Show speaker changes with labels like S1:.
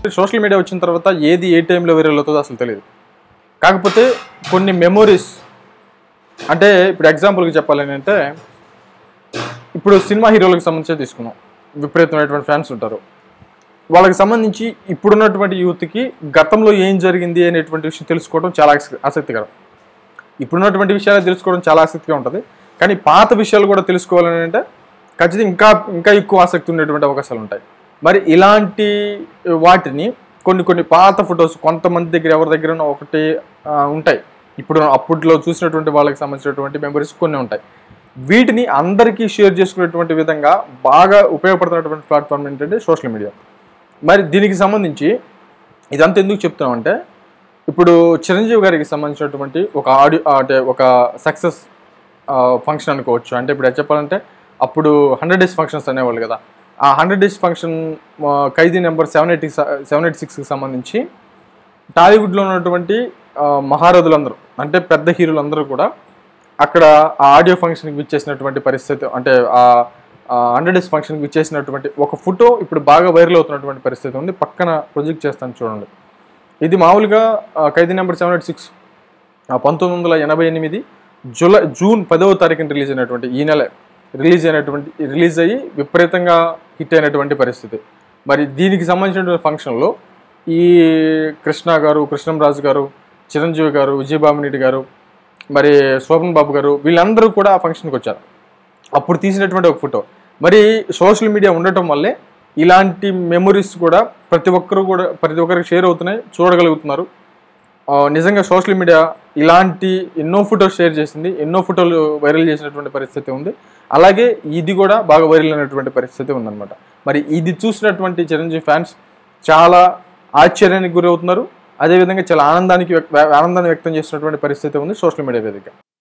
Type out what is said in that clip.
S1: social media వచ్చిన తర్వాత ఏది ఏ టైంలో వైరల్ అవుతుందో అసలు తెలియదు కాకపోతే కొన్ని మెమొరీస్ అంటే ఇప్పుడు ఎగ్జాంపుల్కి చెప్పాలని అంటే ఇప్పుడు సినిమా హీరోలకు సంబంధించి తీసుకున్నాం విపరీతమైనటువంటి ఫ్యాన్స్ ఉంటారు వాళ్ళకి సంబంధించి ఇప్పుడున్నటువంటి యూత్కి గతంలో ఏం జరిగింది అనేటువంటి విషయం తెలుసుకోవడం చాలా ఆసక్తి- ఆసక్తికరం ఇప్పుడున్నటువంటి విషయాలు తెలుసుకోవడం చాలా ఆసక్తిగా ఉంటుంది కానీ పాత విషయాలు కూడా తెలుసుకోవాలని అంటే ఖచ్చితంగా ఇంకా ఇంకా ఎక్కువ ఆసక్తి ఉండేటువంటి అవకాశాలు ఉంటాయి మరి ఇలాంటి వాటిని కొన్ని కొన్ని పాత ఫొటోస్ కొంతమంది దగ్గర ఎవరి దగ్గర ఒకటి ఆ, ఉంటాయి ఇప్పుడు అప్పట్లో చూసినటువంటి వాళ్ళకి సంబంధించినటువంటి మెమరీస్ కొన్ని ఉంటాయి వీటిని అందరికీ షేర్ చేసుకునేటువంటి విధంగా బాగా ఉపయోగపడుతున్నటువంటి ప్లాట్ఫామ్ ఏంటంటే సోషల్ మీడియా మరి దీనికి సంబంధించి ఇదంతా ఎందుకు చెప్తున్నామంటే ఇప్పుడు చిరంజీవి గారికి సంబంధించినటువంటి ఒక ఆడియో అంటే ఒక సక్సెస్ ఫంక్షన్ అనుకోవచ్చు అంటే ఇప్పుడు ఎట్లా చెప్పాలంటే అప్పుడు హండ్రెడ్ డేస్ ఫంక్షన్స్ అనేవాళ్ళు కదా ఆ hundred days function Khaidi number seven eighty seven eight సిక్స్కి సంబంధించి టాలీవుడ్లో ఉన్నటువంటి ఆ, మహారథులందరూ అంటే పెద్ద హీరోలందరూ కూడా అక్కడ ఆ ఆడియో ఫంక్షన్కి విచ్చేసినటువంటి పరిస్థితి అంటే ఆ హండ్రెడ్ డేస్ ఫంక్షన్కి విచ్చేసినటువంటి ఒక ఫోటో ఇప్పుడు బాగా వైరల్ అవుతున్నటువంటి పరిస్థితి ఉంది పక్కన ప్రొజెక్ట్ చేస్తాను చూడండి ఇది మామూలుగా ఆ, Khaidi number seven eight six పంతొమ్మిది వందల ఎనభై ఎనిమిది జూలై జూన్ పదవ తారీఖున రిలీజ్ అయినటువంటి ఈ నెల రిలీజ్ అయినటువంటి రిలీజ్ అయ్యి విపరీతంగా హిట్ అయినటువంటి పరిస్థితి మరి దీనికి సంబంధించినటువంటి ఫంక్షన్లో ఈ కృష్ణ గారు కృష్ణంరాజు గారు చిరంజీవి గారు విజయబాబునీటి గారు మరి శోభన్ బాబు గారు వీళ్ళందరూ కూడా ఆ ఫంక్షన్కి వచ్చారు అప్పుడు తీసినటువంటి ఒక ఫోటో మరి సోషల్ మీడియా ఉండటం వల్లే ఇలాంటి మెమొరీస్ కూడా ప్రతి ఒక్కరు కూడా ప్రతి ఒక్కరికి షేర్ అవుతున్నాయి చూడగలుగుతున్నారు ఆ, నిజంగా సోషల్ మీడియా ఇలాంటి ఎన్నో ఫోటోలు షేర్ చేసింది ఎన్నో ఫోటోలు వైరల్ చేసినటువంటి పరిస్థితి ఉంది అలాగే ఇది కూడా బాగా వైరల్ అయినటువంటి పరిస్థితి ఉందన్నమాట మరి ఇది చూసినటువంటి చిరంజీవి ఫ్యాన్స్ చాలా ఆశ్చర్యానికి గురి అవుతున్నారు అదేవిధంగా చాలా ఆనందానికి వ్యక్- ఆనందాన్ని వ్యక్తం చేసినటువంటి పరిస్థితి ఉంది సోషల్ మీడియా వేదిక